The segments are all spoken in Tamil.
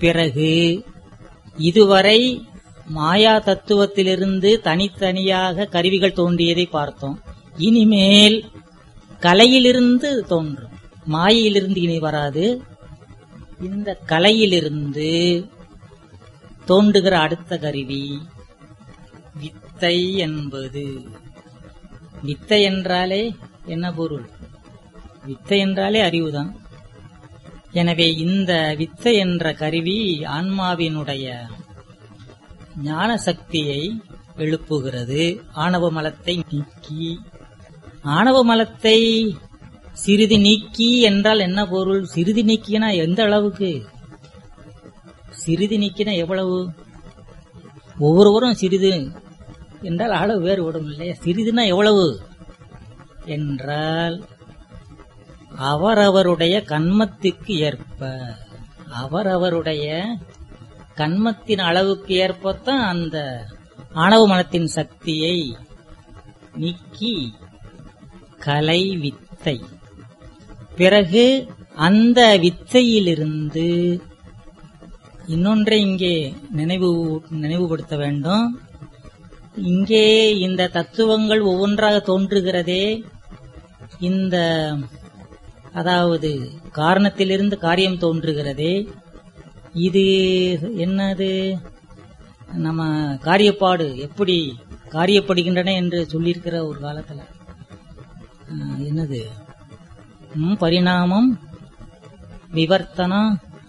பிறகு இதுவரை மாயா தத்துவத்திலிருந்து தனித்தனியாக கருவிகள் தோன்றியதை பார்த்தோம் இனிமேல் கலையிலிருந்து தோன்றும் மாயையிலிருந்து இனி வராது இந்த கலையிலிருந்து தோன்றுகிற அடுத்த கருவி வித்தை என்பது வித்தை என்றாலே என்ன பொருள் வித்தை என்றாலே அறிவுதான் எனவே இந்த வித்தை என்ற கருவி ஆன்மாவினுடைய ஞான சக்தியை எழுப்புகிறது ஆணவ மலத்தை நீக்கி ஆணவ மலத்தை சிறிது நீக்கி என்றால் என்ன பொருள் சிறிது நீக்கினா எந்த அளவுக்கு சிறிது நீக்கினா எவ்வளவு ஒவ்வொருவரும் சிறிது என்றால் அளவு வேறுபடும் இல்லையா சிறிதுனா எவ்வளவு என்றால் அவரவருடைய கண்மத்துக்கு ஏற்ப அவரவருடைய கண்மத்தின் அளவுக்கு ஏற்பத்தான் அந்த ஆணவ மனத்தின் சக்தியை நீக்கி கலை வித்தை பிறகு அந்த வித்தையிலிருந்து இன்னொன்றை இங்கே நினைவு நினைவுபடுத்த வேண்டும் இங்கே இந்த தத்துவங்கள் ஒவ்வொன்றாக தோன்றுகிறதே இந்த அதாவது காரணத்திலிருந்து காரியம் தோன்றுகிறதே இது என்னது நம்ம காரியப்பாடு எப்படி காரியப்படுகின்றன என்று சொல்லியிருக்கிற ஒரு காலத்துல ஆஹ், என்னது ம், பரிணாமம் விவர்த்தனம்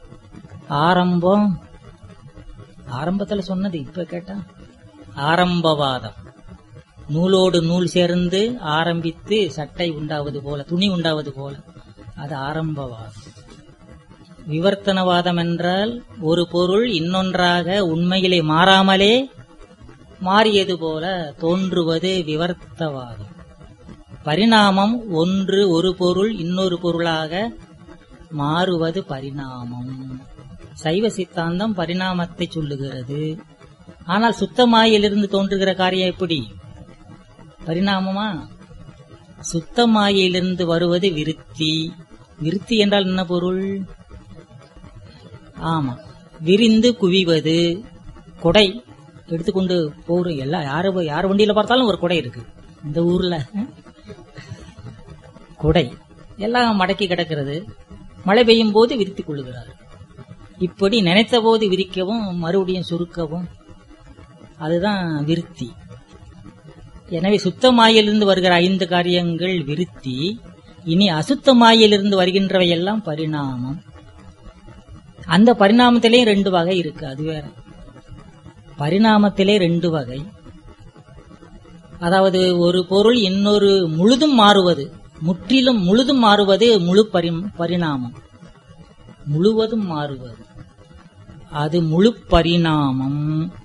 ஆரம்பம் ஆரம்பத்துல சொன்னது இப்ப கேட்டா ஆரம்பவாதம் நூலோடு நூல் சேர்ந்து ஆரம்பித்து சட்டை உண்டாவது போல துணி உண்டாவது போல அது ஆரம்பவாதம் விவர்த்தனவாதம் என்றால் ஒரு பொருள் இன்னொன்றாக உண்மையிலே மாறாமலே மாறியது போல தோன்றுவது விவர்த்தவாதம் பரிணாமம் ஒன்று ஒரு பொருள் இன்னொரு பொருளாக மாறுவது பரிணாமம் சைவ சித்தாந்தம் பரிணாமத்தை சொல்லுகிறது ஆனால் சுத்தமாயிலிருந்து தோன்றுகிற காரியம் எப்படி பரிணாமமா சுத்தமாயிலிருந்து வருவது விருத்தி விருத்தி என்றால் என்ன பொருள் ஆமா விரிந்து குவிவது கொடை எடுத்துக்கொண்டு போற எல்லா யாரு யார் வண்டியில பார்த்தாலும் ஒரு கொடை இருக்கு இந்த ஊர்ல கொடை எல்லாம் மடக்கி கிடக்கிறது மழை பெய்யும் போது விரித்துக் கொள்ளுகிறார் இப்படி நினைத்த போது விரிக்கவும் மறுபடியும் சுருக்கவும் அதுதான் விருத்தி எனவே சுத்தமாயிலிருந்து வருகிற ஐந்து காரியங்கள் விருத்தி இனி அசுத்தமாயிலிருந்து வருகின்றவை எல்லாம் பரிணாமம் அந்த பரிணாமத்திலே ரெண்டு வகை இருக்கு அது வேற பரிணாமத்திலே ரெண்டு வகை அதாவது ஒரு பொருள் இன்னொரு முழுதும் மாறுவது முற்றிலும் முழுதும் மாறுவது முழு பரி பரிணாமம் முழுவதும் மாறுவது அது முழு பரிணாமம்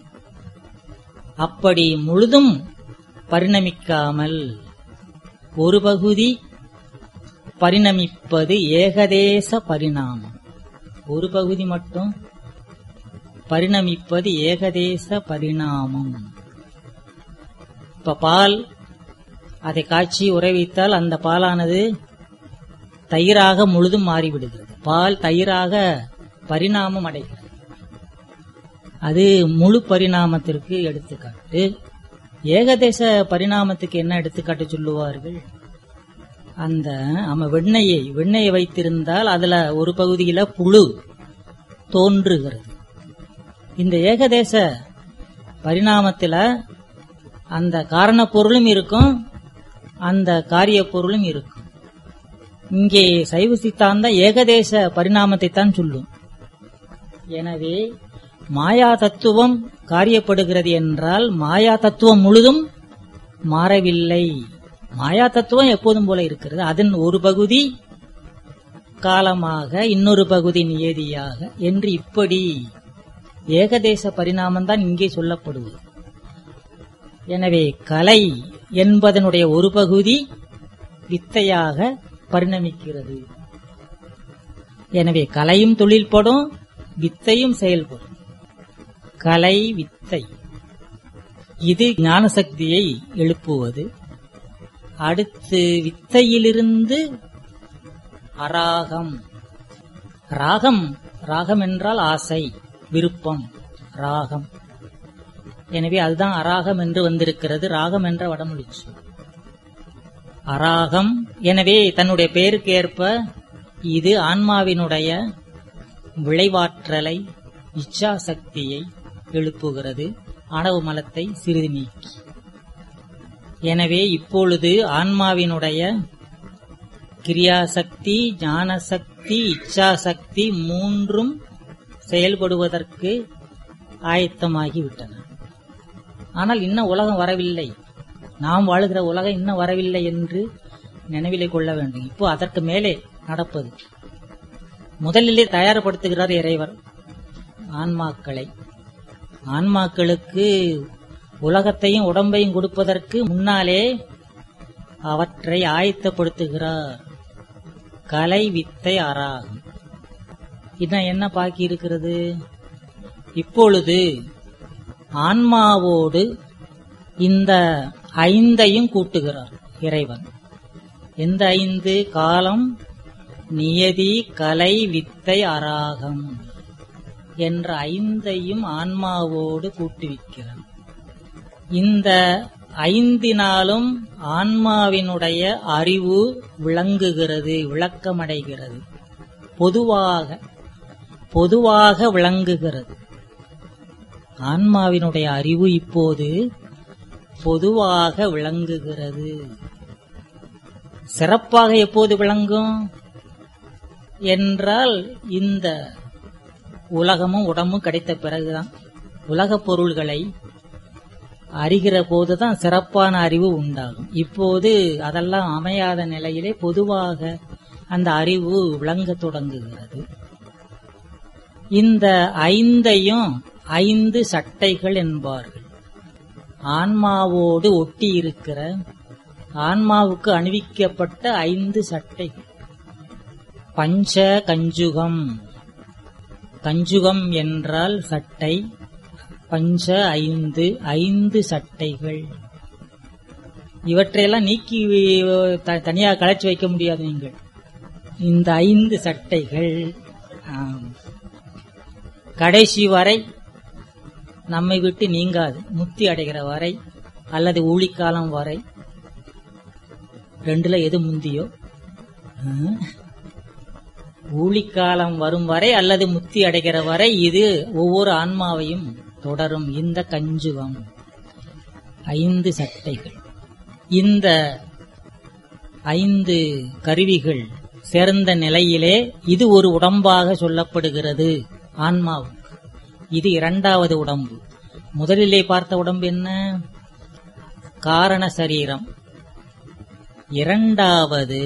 அப்படி முழுதும் பரிணமிக்காமல் ஒரு பகுதி பரிணமிப்பது ஏகதேச பரிணாமம் ஒரு பகுதி மட்டும் பரிணமிப்பது ஏகதேச பரிணாமம் இப்ப பால் அதை காய்ச்சி உறைவித்தால் அந்த பாலானது தயிராக முழுதும் மாறிவிடுகிறது பால் தயிராக பரிணாமம் அடைகிறது அது முழு பரிணாமத்திற்கு எடுத்துக்காட்டு ஏகதேச பரிணாமத்துக்கு என்ன எடுத்துக்காட்டு சொல்லுவார்கள் அந்த நம்ம வெண்ணெயை வெண்ணெயை வைத்திருந்தால் அதுல ஒரு பகுதியில புழு தோன்றுகிறது இந்த ஏகதேச பரிணாமத்துல அந்த காரண பொருளும் இருக்கும் அந்த காரிய பொருளும் இருக்கும் இங்கே சைவ சித்தாந்த ஏகதேச பரிணாமத்தை தான் சொல்லும் எனவே மாயா தத்துவம் காரியப்படுகிறது என்றால் மாயா தத்துவம் முழுதும் மாறவில்லை மாயா தத்துவம் எப்போதும் போல இருக்கிறது அதன் ஒரு பகுதி காலமாக இன்னொரு பகுதி நியதியாக என்று இப்படி ஏகதேச பரிணாமம் தான் இங்கே சொல்லப்படுவது எனவே கலை என்பதனுடைய ஒரு பகுதி வித்தையாக பரிணமிக்கிறது எனவே கலையும் தொழில்படும் வித்தையும் செயல்படும் கலை வித்தை இது ஞான சக்தியை எழுப்புவது அடுத்து வித்தையிலிருந்து அராகம் ராகம் ராகம் என்றால் ஆசை விருப்பம் ராகம் எனவே அதுதான் அராகம் என்று வந்திருக்கிறது ராகம் என்ற வடமொழி சொல் அராகம் எனவே தன்னுடைய பெயருக்கு ஏற்ப இது ஆன்மாவினுடைய விளைவாற்றலை இச்சா சக்தியை எழுப்புகிறது ஆணவ மலத்தை சிறிது நீக்கி எனவே இப்பொழுது ஆன்மாவினுடைய கிரியாசக்தி ஞானசக்தி இச்சாசக்தி மூன்றும் செயல்படுவதற்கு ஆயத்தமாகிவிட்டன ஆனால் இன்னும் உலகம் வரவில்லை நாம் வாழுகிற உலகம் இன்னும் வரவில்லை என்று நினைவிலே கொள்ள வேண்டும் இப்போ அதற்கு மேலே நடப்பது முதலிலே தயார்படுத்துகிறார் இறைவர் ஆன்மாக்களை ஆன்மாக்களுக்கு உலகத்தையும் உடம்பையும் கொடுப்பதற்கு முன்னாலே அவற்றை ஆயத்தப்படுத்துகிறார் கலை வித்தை ஆறாகும் இன்னும் என்ன பாக்கி இருக்கிறது இப்பொழுது ஆன்மாவோடு இந்த ஐந்தையும் கூட்டுகிறார் இறைவன் எந்த ஐந்து காலம் நியதி கலை வித்தை அராகம் என்ற ஐந்தையும் ஆன்மாவோடு கூட்டுவிக்கிறான் இந்த ஐந்தினாலும் ஆன்மாவினுடைய அறிவு விளங்குகிறது விளக்கமடைகிறது பொதுவாக பொதுவாக விளங்குகிறது ஆன்மாவினுடைய அறிவு இப்போது பொதுவாக விளங்குகிறது சிறப்பாக எப்போது விளங்கும் என்றால் இந்த உலகமும் உடம்பும் கிடைத்த பிறகுதான் உலகப் பொருள்களை அறிகிற போதுதான் சிறப்பான அறிவு உண்டாகும் இப்போது அதெல்லாம் அமையாத நிலையிலே பொதுவாக அந்த அறிவு விளங்கத் தொடங்குகிறது இந்த ஐந்தையும் ஐந்து சட்டைகள் என்பார்கள் ஆன்மாவோடு ஒட்டி இருக்கிற ஆன்மாவுக்கு அணிவிக்கப்பட்ட ஐந்து சட்டைகள் பஞ்ச கஞ்சுகம் கஞ்சுகம் என்றால் சட்டை பஞ்ச ஐந்து ஐந்து சட்டைகள் இவற்றையெல்லாம் நீக்கி த- தனியாக களைச்சு வைக்க முடியாது நீங்கள் இந்த ஐந்து சட்டைகள் ஆம். கடைசி வரை நம்மை விட்டு நீங்காது முக்தி அடைகிற வரை அல்லது ஊழிக்காலம் வரை ரெண்டுல எது முந்தியோ ஆ? ஊழிக்காலம் வரும் வரை அல்லது முக்தி அடைகிற வரை இது ஒவ்வொரு ஆன்மாவையும் தொடரும் இந்த கஞ்சுகம் ஐந்து சட்டைகள் இந்த ஐந்து கருவிகள் சேர்ந்த நிலையிலே இது ஒரு உடம்பாக சொல்லப்படுகிறது ஆன்மாவுக்கு இது இரண்டாவது உடம்பு முதலிலே பார்த்த உடம்பு என்ன காரண சரீரம் இரண்டாவது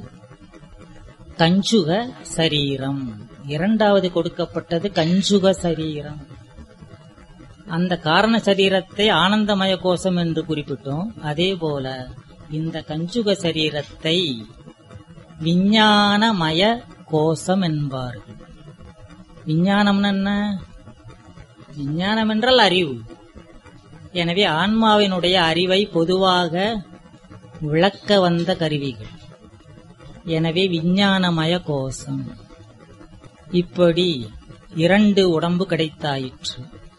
கஞ்சுக சரீரம் இரண்டாவது கொடுக்கப்பட்டது கஞ்சுக சரீரம் அந்த காரண சரீரத்தை ஆனந்தமய கோஷம் என்று குறிப்பிட்டோம் அதே போல இந்த கஞ்சுக சரீரத்தை விஞ்ஞானமய கோஷம் என்பார்கள் விஞ்ஞானம் என்ன விஞ்ஞானம் என்றால் அறிவு எனவே ஆன்மாவினுடைய அறிவை பொதுவாக விளக்க வந்த கருவிகள் எனவே விஞ்ஞானமய கோஷம் இப்படி இரண்டு உடம்பு கிடைத்தாயிற்று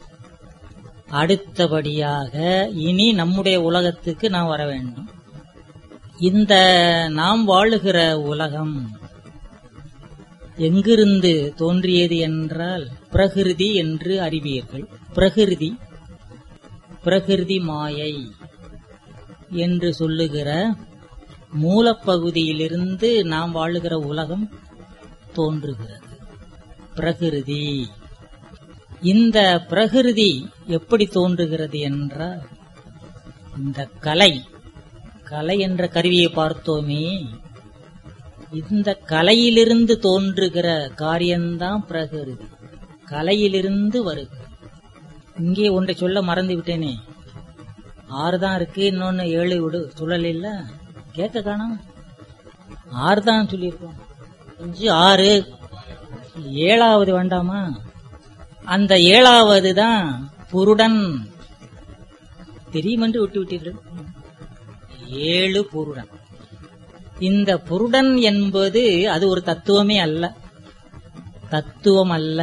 அடுத்தபடியாக இனி நம்முடைய உலகத்துக்கு நாம் வர வேண்டும் இந்த நாம் வாழுகிற உலகம் எங்கிருந்து தோன்றியது என்றால் பிரகிருதி என்று அறிவீர்கள் பிரகிருதி பிரகிருதி மாயை என்று சொல்லுகிற மூலப்பகுதியிலிருந்து நாம் வாழுகிற உலகம் தோன்றுகிறது பிரகிருதி இந்த பிரகிருதி எப்படி தோன்றுகிறது என்றால் இந்த கலை கலை என்ற கருவியை பார்த்தோமே இந்த கலையிலிருந்து தோன்றுகிற காரியம்தான் பிரகிருதி கலையிலிருந்து வருகிறது இங்கே ஒன்றை சொல்ல மறந்து விட்டேனே ஆறு தான் இருக்கு இன்னொன்னு ஏழு விடு சொல்லல இல்ல கேட்க காணோம் ஆறு தான் சொல்லியிருக்கோம் அஞ்சு ஆறு ஏழாவது வேண்டாமா அந்த ஏழாவது தான் புருடன் தெரியுமென்று விட்டு விட்டீர்கள் ஏழு புருடன் இந்த புருடன் என்பது அது ஒரு தத்துவமே அல்ல தத்துவம் அல்ல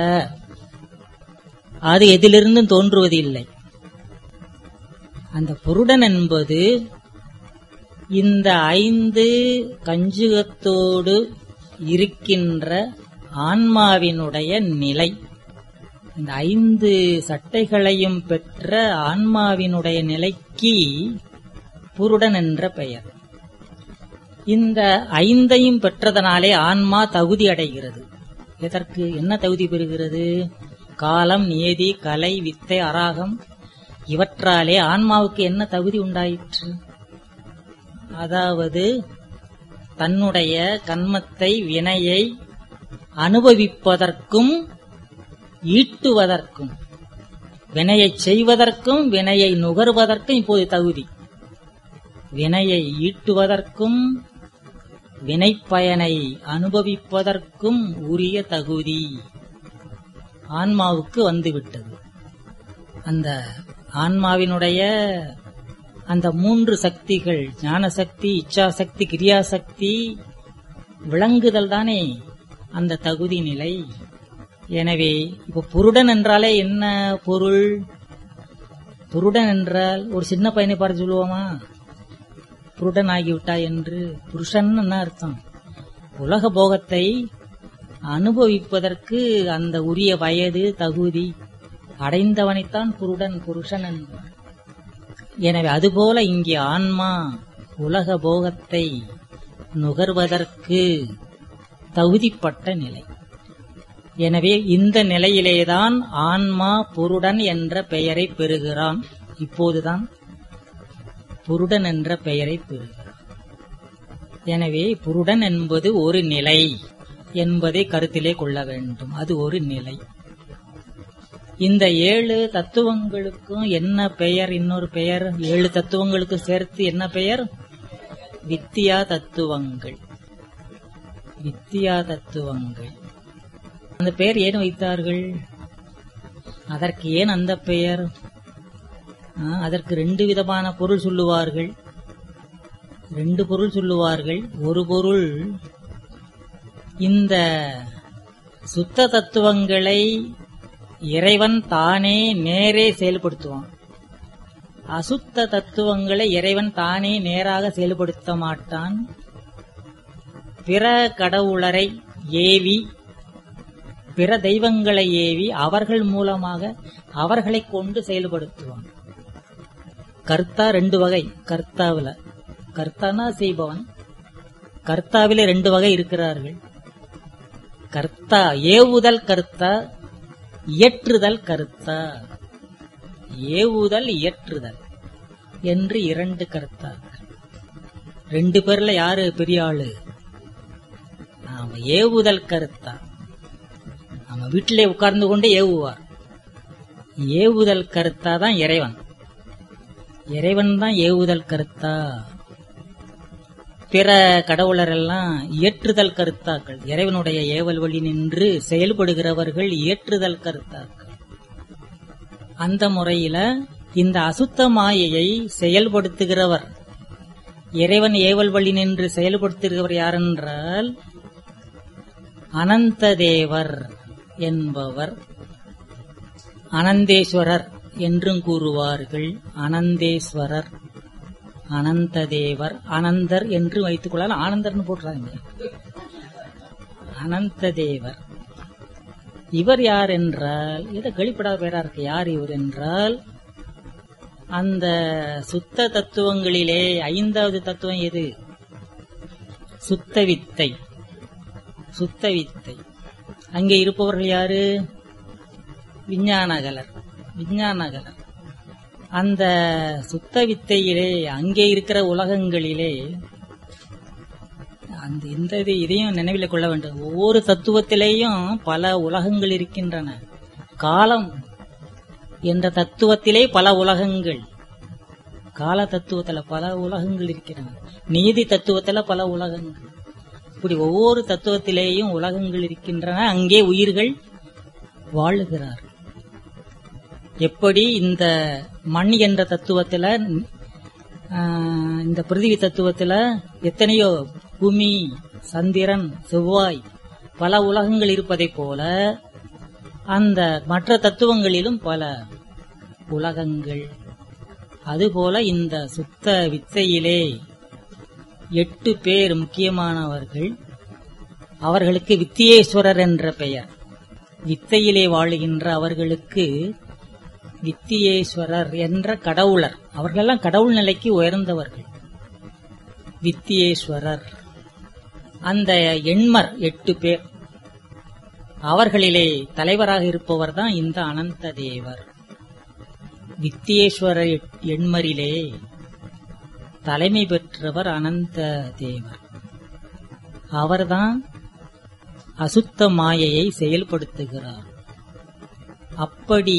அது எதிலிருந்தும் தோன்றுவது இல்லை அந்த புருடன் என்பது இந்த ஐந்து கஞ்சுகத்தோடு இருக்கின்ற ஆன்மாவினுடைய நிலை இந்த ஐந்து சட்டைகளையும் பெற்ற ஆன்மாவினுடைய நிலைக்கு புருடன் என்ற பெயர் இந்த ஐந்தையும் பெற்றதனாலே ஆன்மா தகுதி அடைகிறது எதற்கு என்ன தகுதி பெறுகிறது காலம் நியதி கலை வித்தை அராகம் இவற்றாலே ஆன்மாவுக்கு என்ன தகுதி உண்டாயிற்று அதாவது தன்னுடைய கன்மத்தை வினையை அனுபவிப்பதற்கும் ஈட்டுவதற்கும் வினையை செய்வதற்கும் வினையை நுகர்வதற்கும் இப்போது தகுதி வினையை ஈட்டுவதற்கும் வினைப்பயனை அனுபவிப்பதற்கும் உரிய தகுதி ஆன்மாவுக்கு வந்துவிட்டது அந்த ஆன்மாவினுடைய அந்த மூன்று சக்திகள் ஞான சக்தி இச்சா சக்தி கிரியாசக்தி விளங்குதல் தானே அந்த தகுதி நிலை எனவே இப்ப புருடன் என்றாலே என்ன பொருள் புருடன் என்றால் ஒரு சின்ன பையனை பார்த்து சொல்லுவோமா புருடன் ஆகிவிட்டா என்று புருஷன் என்ன அர்த்தம் உலக போகத்தை அனுபவிப்பதற்கு அந்த உரிய வயது தகுதி அடைந்தவனைத்தான் புருடன் புருஷன் என்பார் எனவே அதுபோல இங்கே ஆன்மா உலக போகத்தை நுகர்வதற்கு தகுதிப்பட்ட நிலை எனவே இந்த நிலையிலேதான் ஆன்மா புருடன் என்ற பெயரை பெறுகிறான் இப்போதுதான் புருடன் என்ற பெயரை பெறுகிறான் எனவே புருடன் என்பது ஒரு நிலை என்பதை கருத்திலே கொள்ள வேண்டும் அது ஒரு நிலை இந்த ஏழு தத்துவங்களுக்கும் என்ன பெயர் இன்னொரு பெயர் ஏழு தத்துவங்களுக்கு சேர்த்து என்ன பெயர் வித்தியா தத்துவங்கள் வித்தியா தத்துவங்கள் அந்த பெயர் ஏன் வைத்தார்கள் அதற்கு ஏன் அந்த பெயர் ஆ, அதற்கு ரெண்டு விதமான பொருள் சொல்லுவார்கள் ரெண்டு பொருள் சொல்லுவார்கள் ஒரு பொருள் இந்த சுத்த தத்துவங்களை இறைவன் தானே நேரே செயல்படுத்துவான் அசுத்த தத்துவங்களை இறைவன் தானே நேராக செயல்படுத்த மாட்டான் பிற கடவுளரை ஏவி பிற தெய்வங்களை ஏவி அவர்கள் மூலமாக அவர்களை கொண்டு செயல்படுத்துவான் கர்த்தா ரெண்டு வகை கர்த்தாவில கர்த்தானா செய்பவன் கர்த்தாவிலே ரெண்டு வகை இருக்கிறார்கள் கர்த்தா ஏவுதல் கர்த்தா இயற்றுதல் கர்த்தா ஏவுதல் இயற்றுதல் என்று இரண்டு கர்த்தா ரெண்டு பேர்ல யாரு பெரிய ஆளு நாம ஏவுதல் கருத்தா நம்ம வீட்டிலே உட்கார்ந்து கொண்டு ஏவுவார் ஏவுதல் கருத்தா தான் இறைவன் இறைவன் தான் ஏவுதல் கருத்தா பிற கடவுளர் எல்லாம் இயற்றுதல் கருத்தாக்கள் இறைவனுடைய ஏவல் வழி நின்று செயல்படுகிறவர்கள் இயற்றுதல் கருத்தாக்கள் அந்த முறையில இந்த அசுத்த மாயையை செயல்படுத்துகிறவர் இறைவன் ஏவல் வழி நின்று செயல்படுத்துகிறவர் யாரென்றால் அனந்த தேவர் என்பவர் அனந்தேஸ்வரர் என்றும் கூறுவார்கள் அனந்தேஸ்வரர் அனந்த தேவர் அனந்தர் என்று வைத்துக் கொள்ளலாம் ஆனந்தர்னு போட்டுறாங்க அனந்த தேவர் இவர் யார் என்றால் இதை கழிப்படாத பேரா இருக்கு யார் இவர் என்றால் அந்த சுத்த தத்துவங்களிலே ஐந்தாவது தத்துவம் எது சுத்த வித்தை சுத்த வித்தை அங்கே இருப்பவர்கள் யாரு விஞ்ஞானகலர் விஞ்ஞானகலர் அந்த சுத்த வித்தையிலே அங்கே இருக்கிற உலகங்களிலே அந்த இந்த இது இதையும் நினைவில் கொள்ள வேண்டும் ஒவ்வொரு தத்துவத்திலேயும் பல உலகங்கள் இருக்கின்றன காலம் என்ற தத்துவத்திலே பல உலகங்கள் கால தத்துவத்துல பல உலகங்கள் இருக்கின்றன நீதி தத்துவத்துல பல உலகங்கள் இப்படி ஒவ்வொரு தத்துவத்திலேயும் உலகங்கள் இருக்கின்றன அங்கே உயிர்கள் வாழுகிறார் எப்படி இந்த மண் என்ற தத்துவத்துல ஆஹ், இந்த பிருத்திவி தத்துவத்துல எத்தனையோ பூமி சந்திரன் செவ்வாய் பல உலகங்கள் இருப்பதைப் போல அந்த மற்ற தத்துவங்களிலும் பல உலகங்கள் அதுபோல இந்த சுத்த வித்தையிலே எட்டு பேர் முக்கியமானவர்கள் அவர்களுக்கு வித்தியேஸ்வரர் என்ற பெயர் வித்தையிலே வாழுகின்ற அவர்களுக்கு வித்தியேஸ்வரர் என்ற கடவுளர் அவர்களெல்லாம் கடவுள் நிலைக்கு உயர்ந்தவர்கள் வித்தியேஸ்வரர் அந்த எண்மர் எட்டு பேர் அவர்களிலே தலைவராக இருப்பவர் தான் இந்த அனந்த தேவர் வித்தியேஸ்வரர் எண்மரிலே தலைமை பெற்றவர் அனந்த தேவர் அவர்தான் அசுத்த மாயையை செயல்படுத்துகிறார் அப்படி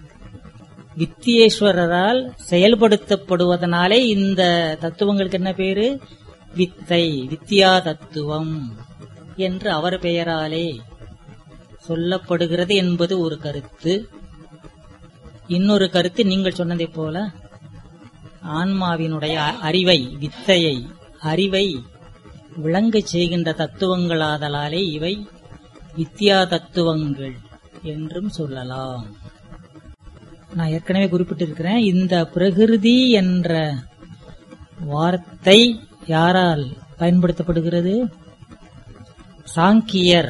வித்தியேஸ்வரரால் செயல்படுத்தப்படுவதனாலே இந்த தத்துவங்களுக்கு என்ன பேரு வித்தை வித்யா தத்துவம் என்று அவர் பெயராலே சொல்லப்படுகிறது என்பது ஒரு கருத்து இன்னொரு கருத்து நீங்கள் சொன்னதைப் போல ஆன்மாவினுடைய அறிவை வித்தையை அறிவை விளங்கச் செய்கின்ற தத்துவங்களாதலாலே இவை வித்யா தத்துவங்கள் என்றும் சொல்லலாம் நான் ஏற்கனவே குறிப்பிட்டிருக்கிறேன் இந்த பிரகிருதி என்ற வார்த்தை யாரால் பயன்படுத்தப்படுகிறது சாங்கியர்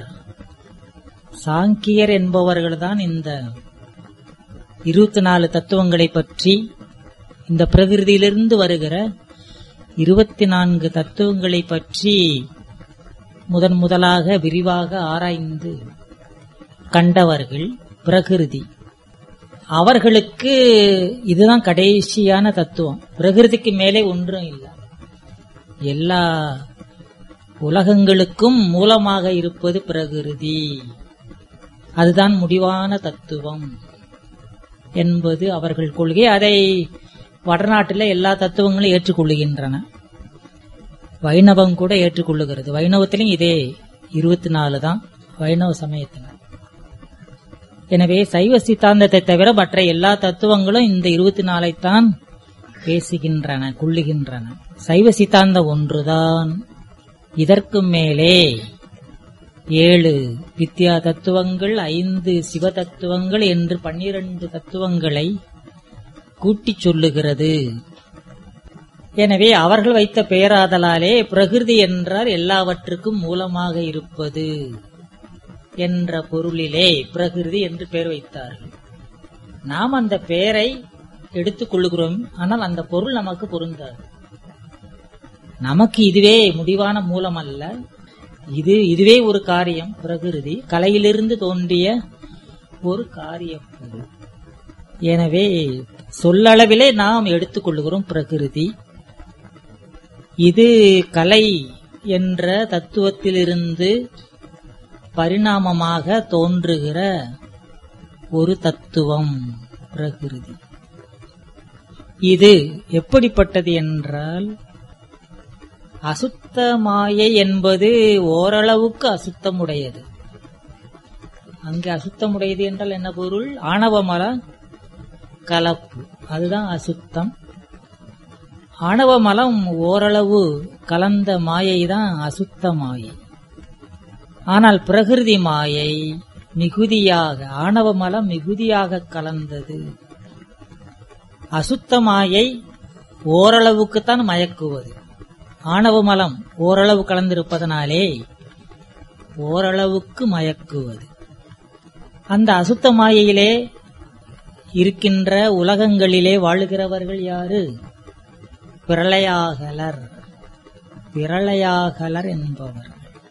சாங்கியர் என்பவர்கள்தான் இந்த இருபத்தி நாலு தத்துவங்களை பற்றி இந்த பிரகிருதியிலிருந்து வருகிற இருபத்தி நான்கு தத்துவங்களை பற்றி முதன் முதலாக விரிவாக ஆராய்ந்து கண்டவர்கள் பிரகிருதி அவர்களுக்கு இதுதான் கடைசியான தத்துவம் பிரகிருதிக்கு மேலே ஒன்றும் இல்லை எல்லா உலகங்களுக்கும் மூலமாக இருப்பது பிரகிருதி அதுதான் முடிவான தத்துவம் என்பது அவர்கள் கொள்கை அதை வடநாட்டில் எல்லா தத்துவங்களும் ஏற்றுக்கொள்ளுகின்றன வைணவம் கூட ஏற்றுக்கொள்ளுகிறது வைணவத்திலும் இதே இருபத்தி நாலு தான் வைணவ சமயத்தில் எனவே சைவ சித்தாந்தத்தை தவிர மற்ற எல்லா தத்துவங்களும் இந்த இருபத்தி நாலைத்தான் பேசுகின்றன கொள்ளுகின்றன சைவ சித்தாந்தம் ஒன்றுதான் இதற்கு மேலே ஏழு வித்யா தத்துவங்கள் ஐந்து சிவ தத்துவங்கள் என்று பன்னிரண்டு தத்துவங்களை கூட்டிச் சொல்லுகிறது எனவே அவர்கள் வைத்த பெயராதலாலே பிரகிருதி என்றால் எல்லாவற்றுக்கும் மூலமாக இருப்பது என்ற பொருளிலே பிரகிருதி என்று பெயர் வைத்தார்கள் நாம் அந்த பெயரை எடுத்துக் கொள்ளுகிறோம் ஆனால் அந்த பொருள் நமக்கு பொருந்தாது நமக்கு இதுவே முடிவான மூலம் அல்ல இது இதுவே ஒரு காரியம் பிரகிருதி கலையிலிருந்து தோன்றிய ஒரு காரிய பொருள் எனவே சொல்லளவிலே நாம் எடுத்துக்கொள்ளுகிறோம் பிரகிருதி இது கலை என்ற தத்துவத்திலிருந்து பரிணாமமாக தோன்றுகிற ஒரு தத்துவம் பிரகிருதி இது எப்படிப்பட்டது என்றால் அசுத்த மாயை என்பது ஓரளவுக்கு அசுத்தமுடையது அங்கே அசுத்தமுடையது என்றால் என்ன பொருள் ஆணவமல கலப்பு அதுதான் அசுத்தம் ஆணவ மலம் ஓரளவு கலந்த மாயை தான் அசுத்த மாயை ஆனால் பிரகிருதி மாயை மிகுதியாக ஆணவ மலம் மிகுதியாக கலந்தது அசுத்த மாயை ஓரளவுக்குத்தான் மயக்குவது ஆணவ மலம் ஓரளவு கலந்திருப்பதனாலே ஓரளவுக்கு மயக்குவது அந்த அசுத்த மாயையிலே இருக்கின்ற உலகங்களிலே வாழுகிறவர்கள் யாரு பிரளயாகலர் பிரளயாகலர் என்பவர்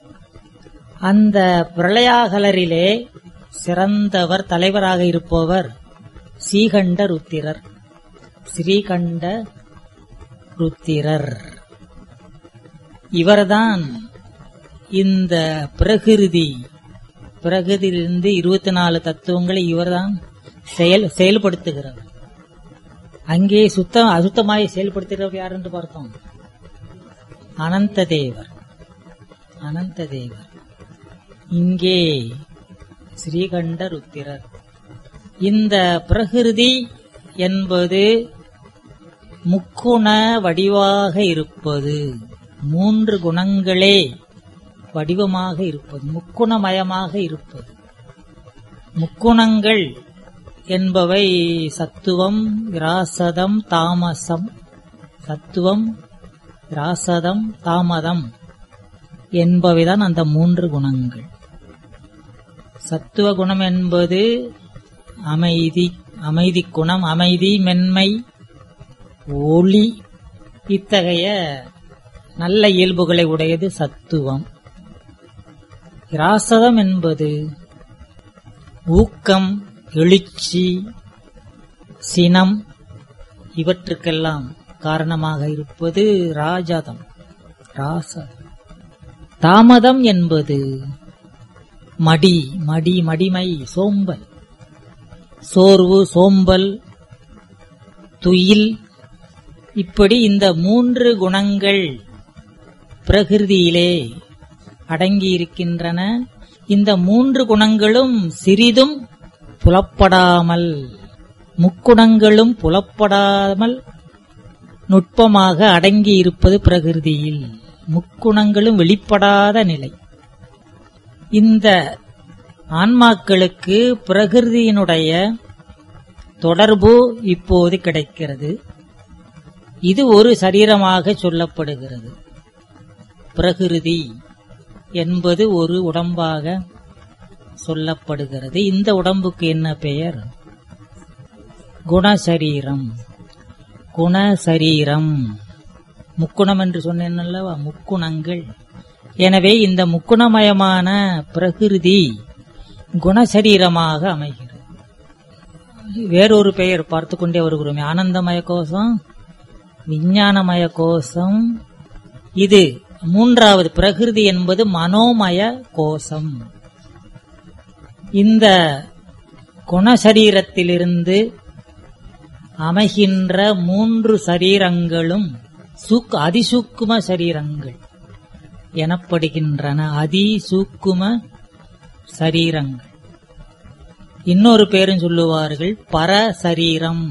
அந்த பிரளயாகலரிலே சிறந்தவர் தலைவராக இருப்பவர் ஸ்ரீகண்ட ருத்திரர் ஸ்ரீகண்ட ருத்திரர் இவர்தான் இந்த பிரகிருதி பிரகிருதியிலிருந்து இருபத்தி நாலு தத்துவங்களை இவர்தான் செயல் செயல்படுத்துகிறவர் அங்கே சுத்தம் அசுத்தமாய் செயல்படுத்துகிறவர் யார் என்று பார்த்தோம் அனந்த தேவர் அனந்த தேவர் இங்கே ஸ்ரீகண்ட ருத்திரர் இந்த பிரகிருதி என்பது முக்குண வடிவாக இருப்பது மூன்று குணங்களே வடிவமாக இருப்பது முக்குணமயமாக இருப்பது முக்குணங்கள் என்பவை சத்துவம் விராசதம் தாமசம் சத்துவம் விராசதம் தாமதம் என்பவைதான் அந்த மூன்று குணங்கள் சத்துவ குணம் என்பது அமைதி அமைதி குணம் அமைதி மென்மை ஒளி இத்தகைய நல்ல இயல்புகளை உடையது சத்துவம் ராசதம் என்பது ஊக்கம் எழுச்சி சினம் இவற்றுக்கெல்லாம் காரணமாக இருப்பது ராஜதம் ராசதம் தாமதம் என்பது மடி மடி மடிமை சோம்பல் சோர்வு சோம்பல் துயில் இப்படி இந்த மூன்று குணங்கள் பிரகிருதியிலே அடங்கியிருக்கின்றன இந்த மூன்று குணங்களும் சிறிதும் புலப்படாமல் முக்குணங்களும் புலப்படாமல் நுட்பமாக அடங்கியிருப்பது பிரகிருதியில் முக்குணங்களும் வெளிப்படாத நிலை இந்த ஆன்மாக்களுக்கு பிரகிருதியினுடைய தொடர்பு இப்போது கிடைக்கிறது இது ஒரு சரீரமாக சொல்லப்படுகிறது பிரகிருதி என்பது ஒரு உடம்பாக சொல்லப்படுகிறது இந்த உடம்புக்கு என்ன பெயர் குணசரீரம் குணசரீரம் முக்குணம் என்று சொன்னேன் அல்லவா முக்குணங்கள் எனவே இந்த முக்குணமயமான பிரகிருதி குணசரீரமாக அமைகிறது வேறொரு பெயர் பார்த்து கொண்டே வருகிறோம் ஆனந்தமய கோஷம் விஞ்ஞானமய கோஷம் இது மூன்றாவது பிரகிருதி என்பது மனோமய கோஷம் இந்த குணசரீரத்திலிருந்து அமைகின்ற மூன்று சரீரங்களும் சுக் அதிசூக்கும சரீரங்கள் எனப்படுகின்றன அதிசூக்கும சரீரங்கள் இன்னொரு பேரும் சொல்லுவார்கள் பரசரீரம்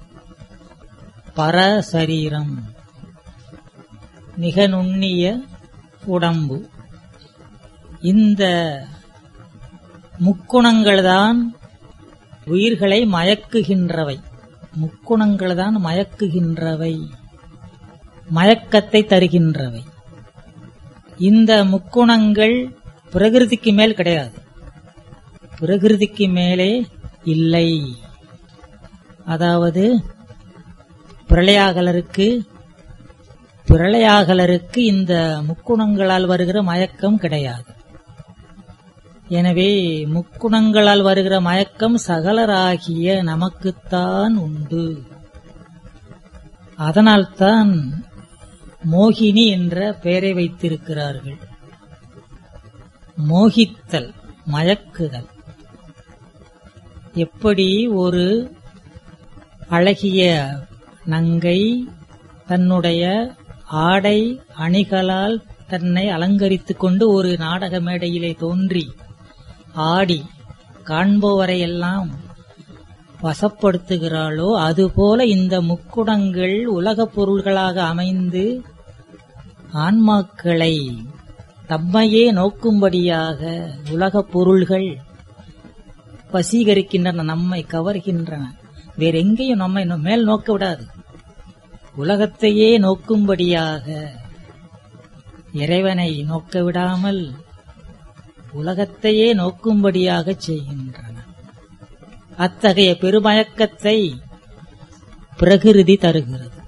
பரசரீரம் மிக நுண்ணிய உடம்பு இந்த முக்குணங்கள்தான் உயிர்களை மயக்குகின்றவை முக்குணங்கள்தான் மயக்குகின்றவை மயக்கத்தை தருகின்றவை இந்த முக்குணங்கள் பிரகிருதிக்கு மேல் கிடையாது பிரகிருதிக்கு மேலே இல்லை அதாவது பிரளயாகலருக்கு பிரளயாகலருக்கு இந்த முக்குணங்களால் வருகிற மயக்கம் கிடையாது எனவே முக்குணங்களால் வருகிற மயக்கம் சகலராகிய நமக்குத்தான் உண்டு அதனால்தான் மோகினி என்ற பெயரை வைத்திருக்கிறார்கள் மோகித்தல் மயக்குதல் எப்படி ஒரு அழகிய நங்கை தன்னுடைய ஆடை அணிகளால் தன்னை அலங்கரித்துக் கொண்டு ஒரு நாடக மேடையிலே தோன்றி ஆடி காண்பவரை எல்லாம் வசப்படுத்துகிறாளோ அதுபோல இந்த முக்குணங்கள் உலகப் பொருள்களாக அமைந்து ஆன்மாக்களை தம்மையே நோக்கும்படியாக உலகப் பொருள்கள் வசீகரிக்கின்றன நம்மை கவர்கின்றன வேற எங்கேயும் நம்மை நோ- மேல் நோக்க விடாது உலகத்தையே நோக்கும்படியாக இறைவனை நோக்க விடாமல் உலகத்தையே நோக்கும்படியாக செய்கின்றன அத்தகைய பெருமயக்கத்தை பிரகிருதி தருகிறது